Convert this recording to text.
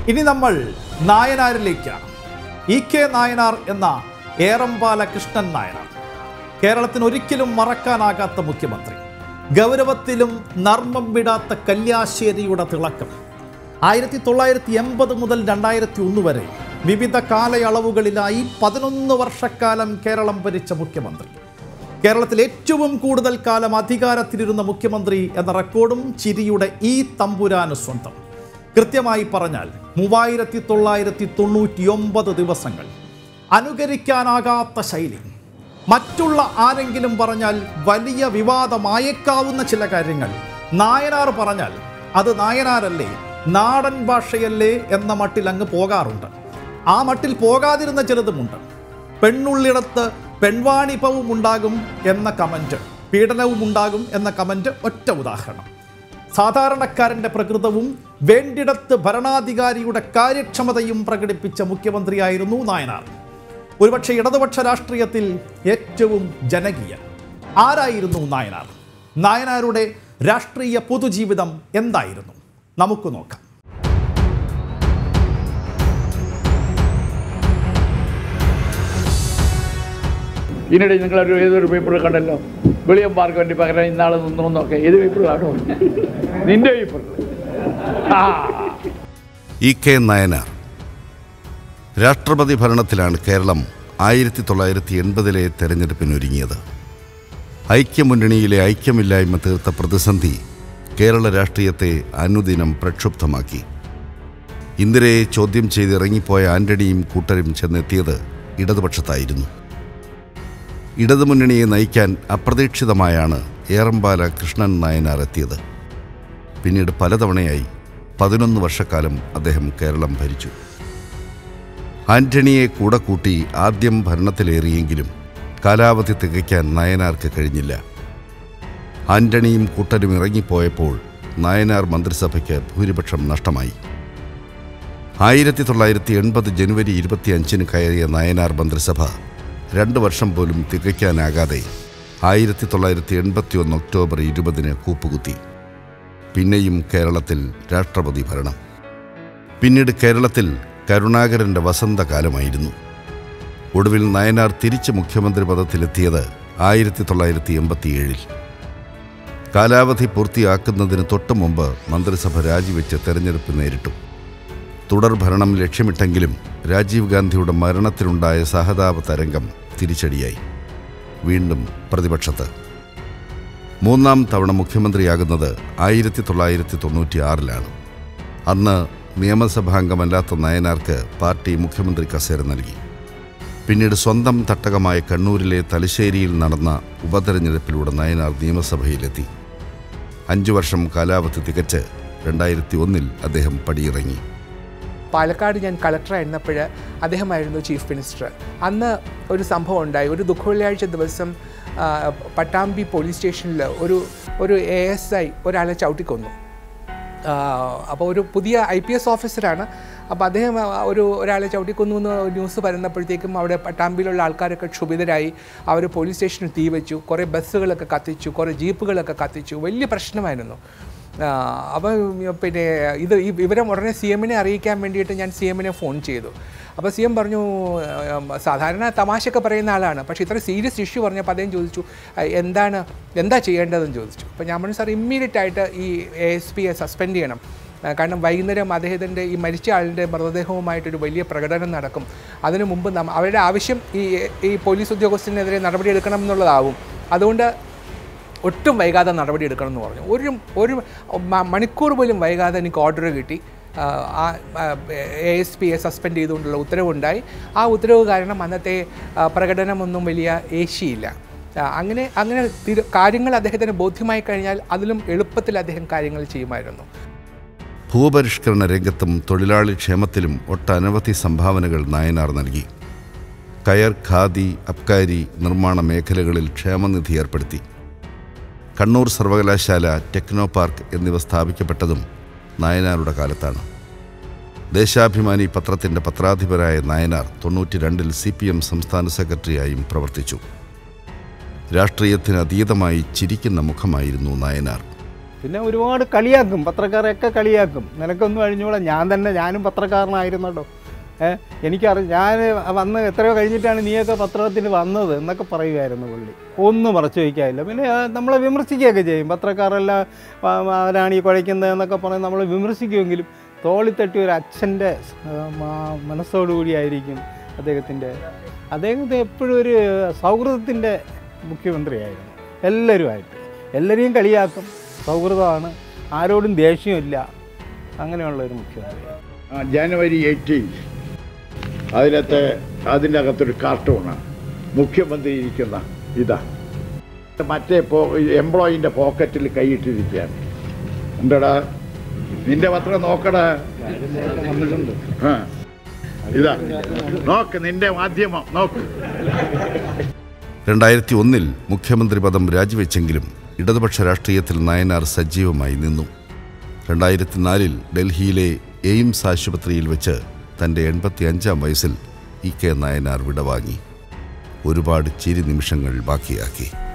ഇനി നമ്മൾ നായനാരിലേക്കാണ് E K Nayanar എന്ന ഏറമ്പാല കൃഷ്ണൻ നായനാർ കേരളത്തിന് ഒരിക്കലും മറക്കാനാകാത്ത മുഖ്യമന്ത്രി ഗൗരവത്തിലും നർമ്മം വിടാത്ത കല്യാശ്ശേരിയുടെ തിളക്കം ആയിരത്തി തൊള്ളായിരത്തി എൺപത് മുതൽ രണ്ടായിരത്തി ഒന്ന് വരെ വിവിധ കാലയളവുകളിലായി പതിനൊന്ന് വർഷക്കാലം കേരളം ഭരിച്ച മുഖ്യമന്ത്രി കേരളത്തിൽ ഏറ്റവും കൂടുതൽ കാലം അധികാരത്തിലിരുന്ന മുഖ്യമന്ത്രി എന്ന റെക്കോർഡും ചിരിയുടെ ഈ തമ്പുരാന് സ്വന്തം കൃത്യമായി പറഞ്ഞാൽ മൂവായിരത്തി തൊള്ളായിരത്തി തൊണ്ണൂറ്റി ഒമ്പത് ദിവസങ്ങൾ അനുകരിക്കാനാകാത്ത ശൈലി മറ്റുള്ള ആരെങ്കിലും പറഞ്ഞാൽ വലിയ വിവാദമായേക്കാവുന്ന ചില കാര്യങ്ങൾ നായനാർ പറഞ്ഞാൽ അത് നായനാരല്ലേ നാടൻ ഭാഷയല്ലേ എന്ന മട്ടിൽ അങ്ങ് പോകാറുണ്ട് ആ മട്ടിൽ പോകാതിരുന്ന ചിലതുമുണ്ട് പെണ്ണുള്ളിടത്ത് പെൺവാണിഭവും ഉണ്ടാകും എന്ന കമൻറ്റ് പീഡനവും ഉണ്ടാകും എന്ന കമൻറ്റ് ഒറ്റ ഉദാഹരണം സാധാരണക്കാരൻ്റെ പ്രകൃതവും വേണ്ടിടത്ത് ഭരണാധികാരിയുടെ കാര്യക്ഷമതയും പ്രകടിപ്പിച്ച മുഖ്യമന്ത്രിയായിരുന്നു നായനാർ ഒരുപക്ഷെ ഇടതുപക്ഷ രാഷ്ട്രീയത്തിൽ ഏറ്റവും ജനകീയ ആരായിരുന്നു നായനാർ നായനാരുടെ രാഷ്ട്രീയ പൊതുജീവിതം എന്തായിരുന്നു നമുക്ക് നോക്കാം ഇതിനിടെ നിങ്ങളൊരു ഏതൊരു പേപ്പർ കണ്ടല്ലോ വെളിയന്മാർക്ക് വേണ്ടി പകരം ഇന്നാളെ നിന്നു എന്നൊക്കെ ഏത് പേപ്പറിലാണോ നിന്റെ പേപ്പർ ആ ഇ കെ നയനാർ രാഷ്ട്രപതി ഭരണത്തിലാണ് കേരളം ആയിരത്തി തൊള്ളായിരത്തി എൺപതിലെ തെരഞ്ഞെടുപ്പിനൊരുങ്ങിയത് ഐക്യമുന്നണിയിലെ ഐക്യമില്ലായ്മ തീർത്ത പ്രതിസന്ധി കേരള രാഷ്ട്രീയത്തെ അനുദിനം പ്രക്ഷുബ്ധമാക്കി ഇന്ദിരയെ ചോദ്യം ചെയ്ത് ഇറങ്ങിപ്പോയ ആന്റണിയും കൂട്ടരും ചെന്നെത്തിയത് ഇടതുപക്ഷത്തായിരുന്നു ഇടതുമുന്നണിയെ നയിക്കാൻ അപ്രതീക്ഷിതമായാണ് ഏറമ്പാല കൃഷ്ണൻ നായനാർ എത്തിയത് പിന്നീട് പലതവണയായി പതിനൊന്ന് വർഷക്കാലം അദ്ദേഹം കേരളം ഭരിച്ചു ആന്റണിയെ കൂടെ കൂട്ടി ആദ്യം ഭരണത്തിലേറിയെങ്കിലും കാലാവധി തികയ്ക്കാൻ നയനാർക്ക് കഴിഞ്ഞില്ല ആന്റണിയും കൂട്ടരും ഇറങ്ങിപ്പോയപ്പോൾ നായനാർ മന്ത്രിസഭയ്ക്ക് ഭൂരിപക്ഷം നഷ്ടമായി ആയിരത്തി തൊള്ളായിരത്തി എൺപത് ജനുവരി ഇരുപത്തിയഞ്ചിന് കയറിയ നായനാർ മന്ത്രിസഭ രണ്ട് വർഷം പോലും തികയ്ക്കാനാകാതെ ആയിരത്തി തൊള്ളായിരത്തി എൺപത്തി ഒന്ന് ഒക്ടോബർ ഇരുപതിന് കൂപ്പുകുത്തി പിന്നെയും കേരളത്തിൽ രാഷ്ട്രപതി ഭരണം പിന്നീട് കേരളത്തിൽ കരുണാകരൻ്റെ വസന്തകാലമായിരുന്നു ഒടുവിൽ നയനാർ തിരിച്ച് മുഖ്യമന്ത്രി പദത്തിലെത്തിയത് ആയിരത്തി തൊള്ളായിരത്തി എൺപത്തിയേഴിൽ കാലാവധി പൂർത്തിയാക്കുന്നതിന് തൊട്ടു മുമ്പ് മന്ത്രിസഭ രാജിവെച്ച് തെരഞ്ഞെടുപ്പ് നേരിട്ടു തുടർ ഭരണം ലക്ഷ്യമിട്ടെങ്കിലും രാജീവ് ഗാന്ധിയുടെ മരണത്തിലുണ്ടായ സഹതാപ തരംഗം തിരിച്ചടിയായി വീണ്ടും പ്രതിപക്ഷത്ത് മൂന്നാം തവണ മുഖ്യമന്ത്രിയാകുന്നത് ആയിരത്തി തൊള്ളായിരത്തി തൊണ്ണൂറ്റി ആറിലാണ് അന്ന് നിയമസഭാംഗമല്ലാത്ത നയനാർക്ക് പാർട്ടി മുഖ്യമന്ത്രി കസേര നൽകി പിന്നീട് സ്വന്തം തട്ടകമായ കണ്ണൂരിലെ തലശ്ശേരിയിൽ നടന്ന ഉപതെരഞ്ഞെടുപ്പിലൂടെ നയനാർ നിയമസഭയിലെത്തി അഞ്ചു വർഷം കാലാവധി തികച്ച് രണ്ടായിരത്തി ഒന്നിൽ അദ്ദേഹം പടിയിറങ്ങി പാലക്കാട് ഞാൻ കളക്ടറായിരുന്നപ്പോൾ അദ്ദേഹമായിരുന്നു ചീഫ് മിനിസ്റ്റർ അന്ന് ഒരു സംഭവം ഉണ്ടായി ഒരു ദുഃഖവെള്ളിയാഴ്ച ദിവസം ആ, പട്ടാമ്പി പോലീസ് സ്റ്റേഷനിൽ ഒരു ഒരു എ എസ് ഐ ഒരാളെ ചവിട്ടിക്കൊന്നു അപ്പോൾ ഒരു പുതിയ ഐ പി എസ് ഓഫീസറാണ് അപ്പോൾ അദ്ദേഹം ആ, ഒരു ഒരാളെ ചവിട്ടിക്കൊന്നു എന്ന് ന്യൂസ് വരുന്നപ്പോഴത്തേക്കും അവിടെ പട്ടാമ്പിയിലുള്ള ആൾക്കാരൊക്കെ ക്ഷുഭിതരായി അവർ പോലീസ് സ്റ്റേഷനിൽ തീ വെച്ചു കുറേ ബസ്സുകളൊക്കെ കത്തിച്ചു കുറേ ജീപ്പുകളൊക്കെ കത്തിച്ചു വലിയ പ്രശ്നമായിരുന്നു അപ്പോൾ പിന്നെ ഇത് ഈ വിവരം ഉടനെ സി എമ്മിനെ അറിയിക്കാൻ വേണ്ടിയിട്ട് ഞാൻ സി എമ്മിനെ ഫോൺ ചെയ്തു അപ്പോൾ സി എം പറഞ്ഞു ഉം, സാധാരണ തമാശയൊക്കെ പറയുന്ന ആളാണ് പക്ഷേ ഇത്ര സീരിയസ് ഇഷ്യൂ പറഞ്ഞപ്പോൾ അദ്ദേഹം ചോദിച്ചു "അഹ് എന്താണ് എന്താ ചെയ്യേണ്ടതെന്ന് ചോദിച്ചു അപ്പോൾ ഞാൻ പറഞ്ഞു സാർ ഇമ്മീഡിയറ്റ് ആയിട്ട് ഈ എ എസ് പിയെ സസ്പെൻഡ് ചെയ്യണം ആ, കാരണം വൈകുന്നേരം അദ്ദേഹത്തിൻ്റെ ഈ മരിച്ച ആളിൻ്റെ മൃതദേഹവുമായിട്ടൊരു വലിയ പ്രകടനം നടക്കും അതിനു മുമ്പ് നമ്മ അവരുടെ ആവശ്യം ഈ ഈ പോലീസ് ഉദ്യോഗസ്ഥനെതിരെ നടപടിയെടുക്കണം എന്നുള്ളതാവും അതുകൊണ്ട് ഒട്ടും വൈകാതെ നടപടി എടുക്കണം എന്ന് പറഞ്ഞു ഒരു ഒരു മ- മണിക്കൂർ പോലും വൈകാതെ എനിക്ക് ഓർഡർ കിട്ടി ആ എ എസ് പിയെ സസ്പെൻഡ് ചെയ്തുകൊണ്ടുള്ള ഉത്തരവുണ്ടായി ആ ഉത്തരവ് കാരണം അന്നത്തെ ആ, പ്രകടനമൊന്നും വലിയ ഏശിയില്ല ആ, അങ്ങനെ അങ്ങനെ തിരു- കാര്യങ്ങൾ അദ്ദേഹത്തിന് ബോധ്യമായി കഴിഞ്ഞാൽ അതിലും എളുപ്പത്തിൽ അദ്ദേഹം കാര്യങ്ങൾ ചെയ്യുമായിരുന്നു ഭൂപരിഷ്കരണ രംഗത്തും തൊഴിലാളി ക്ഷേമത്തിലും ഒട്ടനവധി സംഭാവനകൾ നായനാർ നൽകി കയർ ഖാദി അബ്കാരി നിർമ്മാണ മേഖലകളിൽ ക്ഷേമനിധി ഏർപ്പെടുത്തി കണ്ണൂർ സർവകലാശാല ടെക്നോ പാർക്ക് എന്നിവ സ്ഥാപിക്കപ്പെട്ടതും നായനാരുടെ കാലത്താണ് ദേശാഭിമാനി പത്രത്തിൻ്റെ പത്രാധിപരായ നായനാർ തൊണ്ണൂറ്റി രണ്ടിൽ സി പി എം സംസ്ഥാന സെക്രട്ടറിയായും പ്രവർത്തിച്ചു രാഷ്ട്രീയത്തിന് അതീതമായി ചിരിക്കുന്ന മുഖമായിരുന്നു നായനാർ പിന്നെ ഒരുപാട് കളിയാക്കും പത്രക്കാരെയൊക്കെ കളിയാക്കും നിനക്കൊന്നും അഴിഞ്ഞൂടാ ഞാൻ തന്നെ ഞാനും പത്രക്കാരനായിരുന്നല്ലോ ഏഹ് എനിക്കറി ഞാൻ വന്ന് എത്രയോ കഴിഞ്ഞിട്ടാണ് നീയൊക്കെ പത്രത്തിന് വന്നത് എന്നൊക്കെ പറയുമായിരുന്നു പുള്ളി ഒന്നും മറച്ചു വയ്ക്കാനില്ല പിന്നെ ആ, നമ്മളെ വിമർശിക്കുകയൊക്കെ ചെയ്യും പത്രക്കാരെല്ലാം ആ, അവരാണ് ഈ കുഴയ്ക്കുന്നത് എന്നൊക്കെ പറഞ്ഞ് നമ്മൾ വിമർശിക്കുമെങ്കിലും തോളിത്തട്ടി ഒരു അച്ഛൻ്റെ മനസ്സോടുകൂടിയായിരിക്കും അദ്ദേഹത്തിൻ്റെ അദ്ദേഹത്തെ എപ്പോഴും ഒരു സൗഹൃദത്തിൻ്റെ മുഖ്യമന്ത്രിയായിരുന്നു എല്ലാവരുമായിട്ട് എല്ലാവരെയും കളിയാക്കും സൗഹൃദമാണ് ആരോടും ദേഷ്യമില്ല അങ്ങനെയുള്ള ഒരു മുഖ്യമന്ത്രി ആ, ജനുവരി എയ്റ്റീൻ അതിനകത്ത് അതിൻ്റെ അകത്തൊരു കാർട്ടൂണാണ് മുഖ്യമന്ത്രി ഇരിക്കുന്ന ഇതാ മറ്റേ പോ എംപ്ലോയിൻ്റെ പോക്കറ്റിൽ കൈയിട്ടിരിക്കുകയാണ് ഉണ്ടടാ നിന്റെ പത്രം നോക്കടാ ആ ഇതാ നോക്ക് നിന്റെ മാധ്യമം നോക്ക് രണ്ടായിരത്തി ഒന്നിൽ മുഖ്യമന്ത്രി പദം രാജിവെച്ചെങ്കിലും ഇടതുപക്ഷ രാഷ്ട്രീയത്തിൽ നായനാർ സജീവമായി നിന്നു രണ്ടായിരത്തി നാലിൽ ഡൽഹിയിലെ എയിംസ് ആശുപത്രിയിൽ വെച്ച് തൻ്റെ എൺപത്തി അഞ്ചാം വയസ്സിൽ ഇ കെ നായനാർ വിടവാങ്ങി ഒരുപാട് ചിരി നിമിഷങ്ങൾ ബാക്കിയാക്കി